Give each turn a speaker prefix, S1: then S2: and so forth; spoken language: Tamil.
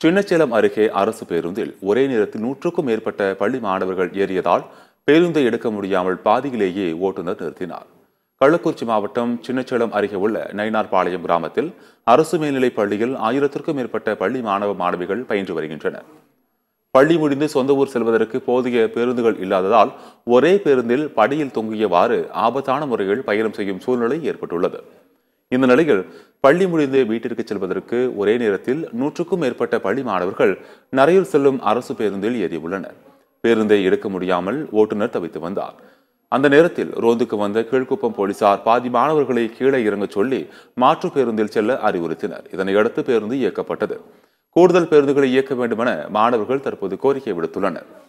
S1: சின்னச்சேலம் அருகே அரசு பேருந்தில் ஒரே நேரத்தில் நூற்றுக்கும் மேற்பட்ட பள்ளி மாணவர்கள் ஏறியதால் பேருந்தை எடுக்க முடியாமல் பாதியிலேயே ஓட்டுநர் நிறுத்தினார் கள்ளக்குறிச்சி மாவட்டம் சின்னச்சேலம் அருகே உள்ள நயினார்பாளையம் கிராமத்தில் அரசு மேல்நிலைப் பள்ளியில் ஆயிரத்திற்கும் மேற்பட்ட பள்ளி மாணவ மாணவிகள் பயின்று வருகின்றனர் பள்ளி முடிந்து சொந்த ஊர் செல்வதற்கு போதிய பேருந்துகள் இல்லாததால் ஒரே பேருந்தில் படியில் தொங்கியவாறு ஆபத்தான முறையில் பயணம் செய்யும் சூழ்நிலை ஏற்பட்டுள்ளது இந்த நிலையில் பள்ளி முடிந்து வீட்டிற்கு செல்வதற்கு ஒரே நேரத்தில் நூற்றுக்கும் மேற்பட்ட பள்ளி மாணவர்கள் நரையூர் செல்லும் அரசு பேருந்தில் ஏறியுள்ளனர் பேருந்தை எடுக்க முடியாமல் ஓட்டுநர் தவித்து வந்தார் அந்த நேரத்தில் ரோந்துக்கு வந்த கீழ்க்குப்பம் போலீசார் பாதி மாணவர்களை கீழே இறங்கச் சொல்லி மாற்று பேருந்தில் செல்ல அறிவுறுத்தினர் இதனையடுத்து பேருந்து இயக்கப்பட்டது கூடுதல் பேருந்துகளை இயக்க வேண்டுமென மாணவர்கள் தற்போது கோரிக்கை விடுத்துள்ளனர்